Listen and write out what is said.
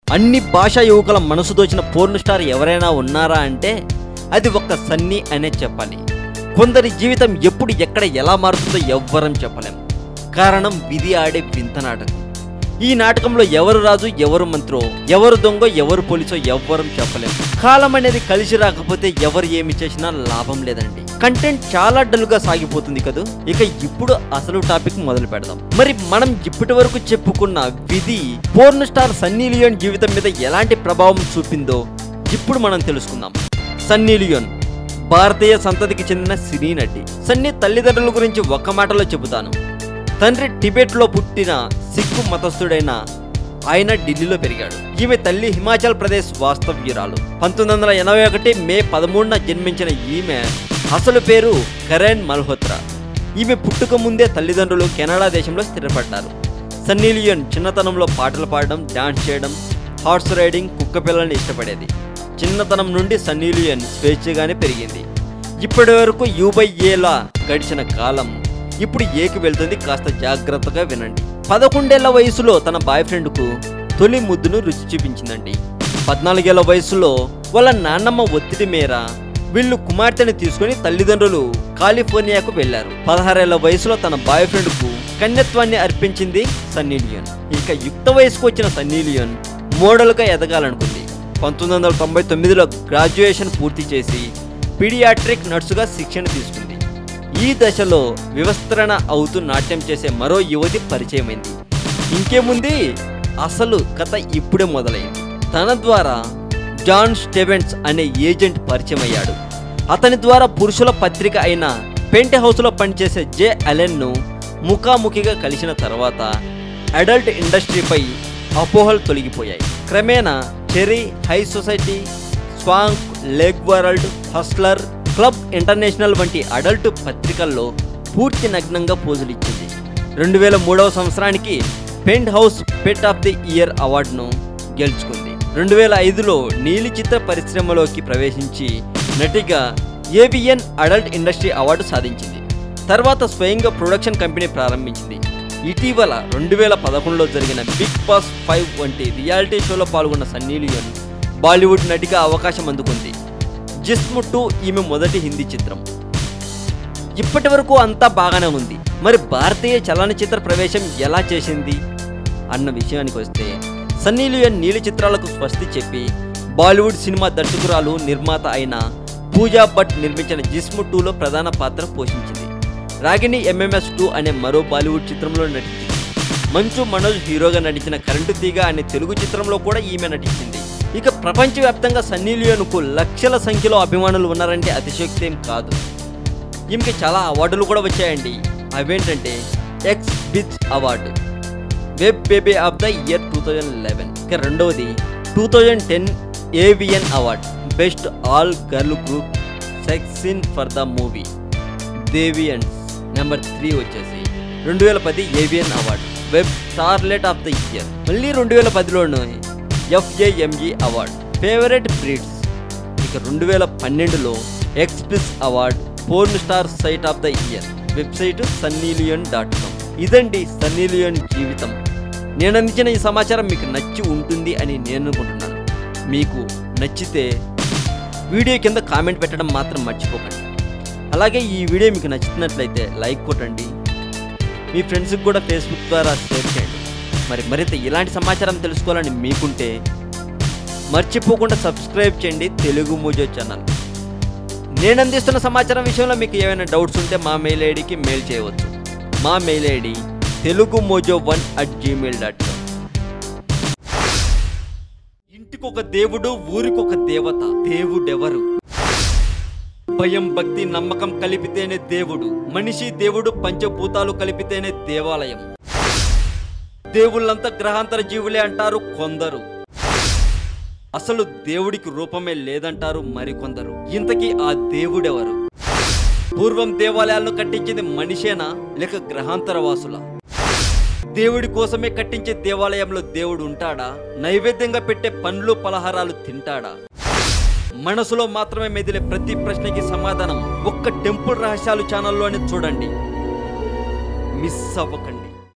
అన్ని భాషా యువకుల మనసు దోచిన పోర్న్ స్టార్ ఎవరైనా ఉన్నారా అంటే అది ఒక్క సన్నీ అనే చెప్పాలి కొందరి జీవితం ఎప్పుడు ఎక్కడ ఎలా మారుతుందో ఎవ్వరం చెప్పలేం కారణం విధి ఆడే వింత నాటకం ఈ నాటకంలో ఎవరు రాజు ఎవరు మంత్రో ఎవరు దొంగ ఎవరు పోలీసో ఎవ్వరం చెప్పలేం కాలం అనేది కలిసి రాకపోతే ఎవరు ఏమి చేసినా లాభం లేదండి కంటెంట్ చాలా డల్గా సాగిపోతుంది కదూ ఇక ఇప్పుడు అసలు టాపిక్ మొదలు పెడదాం మరి మనం ఇప్పటి వరకు చెప్పుకున్న విధి పోర్న్ స్టార్ సన్నీ లియోన్ జీవితం మీద ఎలాంటి ప్రభావం చూపిందో ఇప్పుడు మనం తెలుసుకుందాం సన్నీ లియోన్ భారతీయ సంతతికి చెందిన సినీ నటి సన్నీ తల్లిదండ్రుల గురించి ఒక్క మాటలో చెబుతాను తండ్రి టిబెట్లో పుట్టిన సిక్కు మతస్థుడైన ఆయన ఢిల్లీలో పెరిగాడు ఈమె తల్లి హిమాచల్ ప్రదేశ్ వాస్తవ్యురాలు పంతొమ్మిది వందల ఎనభై ఒకటి మే పదమూడున జన్మించిన ఈమె అసలు పేరు కరణ్ మల్హోత్రా ఈమె పుట్టుక ముందే తల్లిదండ్రులు కెనడా దేశంలో స్థిరపడ్డారు సన్నీ లియోన్ చిన్నతనంలో పాటలు పాడడం డాన్స్ చేయడం హార్స్ రైడింగ్ కుక్క పిల్లల్ని ఇష్టపడేది చిన్నతనం నుండి సన్నీ లియోన్ స్వేచ్ఛగానే పెరిగింది ఇప్పటి వరకు యూబై ఏలా గడిచిన కాలం ఇప్పుడు ఏకి వెళ్తుంది కాస్త జాగ్రత్తగా వినండి పదకొండేళ్ల వయసులో తన బాయ్ ఫ్రెండ్కు తొలి ముద్దును రుచి చూపించిందండి పద్నాలుగేళ్ల వయసులో వాళ్ళ నాన్నమ్మ ఒత్తిడి మేర వీళ్ళు కుమార్తెని తీసుకుని తల్లిదండ్రులు కాలిఫోర్నియాకు వెళ్లారు పదహారేళ్ల వయసులో తన బాయ్ ఫ్రెండ్కు కన్యత్వాన్ని అర్పించింది సన్నీ లియోన్ ఇక యుక్త వయసుకు వచ్చిన సన్నీ లియోన్ మోడల్గా ఎదగాలనుకుంది పంతొమ్మిది వందల తొంభై తొమ్మిదిలో గ్రాడ్యుయేషన్ పూర్తి చేసి పీడియాట్రిక్ నర్సుగా శిక్షణ తీసుకుంది ఈ దశలో వివస్త్రణ అవుతూ నాట్యం చేసే మరో యువతి పరిచయమైంది ఇంకేముంది అసలు కథ ఇప్పుడే మొదలైంది తన ద్వారా జాన్ స్టెవెన్స్ అనే ఏజెంట్ పరిచయం అయ్యాడు అతని ద్వారా పురుషుల పత్రిక అయిన పెంట్ హౌస్లో పనిచేసే జే అలెన్ను ముఖాముఖిగా కలిసిన తర్వాత అడల్ట్ ఇండస్ట్రీపై అపోహలు తొలగిపోయాయి క్రమేణా Cherry High Society Swank Leg World Hustler Club International వంటి అడల్ట్ పత్రికల్లో పూర్తి నగ్నంగా పోజులు ఇచ్చింది రెండు వేల మూడవ సంవత్సరానికి Penthouse Pet of the Year అవార్డును గెలుచుకుంది రెండు వేల ఐదులో నీలి చిత్ర పరిశ్రమలోకి ప్రవేశించి నటిగా ఏబిఎన్ అడల్ట్ ఇండస్ట్రీ అవార్డు సాధించింది తర్వాత స్వయంగా ప్రొడక్షన్ కంపెనీ ప్రారంభించింది ఇటీవల రెండు వేల పదకొండులో జరిగిన బిగ్ బాస్ ఫైవ్ వంటి రియాలిటీ షోలో పాల్గొన్న సన్నీ లియోన్ బాలీవుడ్ నటిగా అవకాశం అందుకుంది జిస్మ్ టూ ఈమె మొదటి హిందీ చిత్రం ఇప్పటి వరకు అంతా బాగానే ఉంది మరి భారతీయ చలనచిత్ర ప్రవేశం ఎలా చేసింది అన్న విషయానికి వస్తే సన్నీ లియోన్ నీలి చిత్రాలకు స్వస్తి చెప్పి బాలీవుడ్ సినిమా దర్శకురాలు నిర్మాత అయిన పూజా భట్ నిర్మించిన జిస్మ్ టూలో ప్రధాన పాత్ర పోషించింది రాగిణి ఎంఎంఎస్ టూ అనే మరో బాలీవుడ్ చిత్రంలో నటించింది మంచు మనోజ్ హీరోగా నటించిన కరెంటు తీగ అనే తెలుగు చిత్రంలో కూడా ఈమె నటించింది ఇక ప్రపంచవ్యాప్తంగా సన్నీ లియోన్కు లక్షల సంఖ్యలో అభిమానులు ఉన్నారంటే అతిశయోక్తి ఏం కాదు ఈమెకి చాలా అవార్డులు కూడా వచ్చాయండి అవేంటంటే XBIZ award web baby of the year two thousand eleven ఇక రెండవది two thousand ten AVN award best all girl group sex scene for the movie Deviance number three వచ్చేసి రెండు వేల పది AVN award web starlet of the year మళ్ళీ రెండు వేల పదిలోను ఎఫ్ఏఎంఈ అవార్డ్ ఫేవరెట్ బ్రీడ్స్ ఇక రెండు వేల పన్నెండులో XBIZ award porn star site of the year website Sunny Leone dot com ఇదండి సన్నీలియన్ జీవితం నేను అందించిన ఈ సమాచారం మీకు నచ్చి ఉంటుంది అని నేను అనుకుంటున్నాను మీకు నచ్చితే వీడియో కింద కామెంట్ పెట్టడం మాత్రం మర్చిపోకండి అలాగే ఈ వీడియో మీకు నచ్చుతున్నట్లయితే లైక్ కొట్టండి మీ ఫ్రెండ్స్కి కూడా ఫేస్బుక్ ద్వారా షేర్ చేయండి మరి మరింత ఇలాంటి సమాచారం తెలుసుకోవాలని మీకుంటే మర్చిపోకుండా సబ్స్క్రైబ్ చేయండి తెలుగు మూజో ఛానల్ నేను అందిస్తున్న సమాచారం విషయంలో మీకు ఏమైనా డౌట్స్ ఉంటే మా మెయిల్ ఐడికి మెయిల్ చేయవచ్చు మా mail ID Telugu Mojo one at Gmail dot com ఇంటికొక దేవుడు ఊరికొక దేవత దేవుడెవరు భయం భక్తి నమ్మకం కలిపితేనే దేవుడు మనిషి దేవుడు పంచభూతాలు కలిపితేనే దేవాలయం దేవుళ్ళంతా గ్రహాంతర జీవులే అంటారు కొందరు అసలు దేవుడికి రూపమే లేదంటారు మరికొందరు ఇంతకీ ఆ దేవుడెవరు పూర్వం దేవాలయాలను కట్టించింది మనిషేనా లేక గ్రహాంతర వాసులా దేవుడి కోసమే కట్టించే దేవాలయంలో దేవుడు ఉంటాడా నైవేద్యంగా పెట్టే పండ్లు పలహారాలు తింటాడా మనసులో మాత్రమే మెదిలే ప్రతి ప్రశ్నకి సమాధానం ఒక్క టెంపుల్ రహస్యాలు ఛానల్లోనే చూడండి మిస్ అవ్వకండి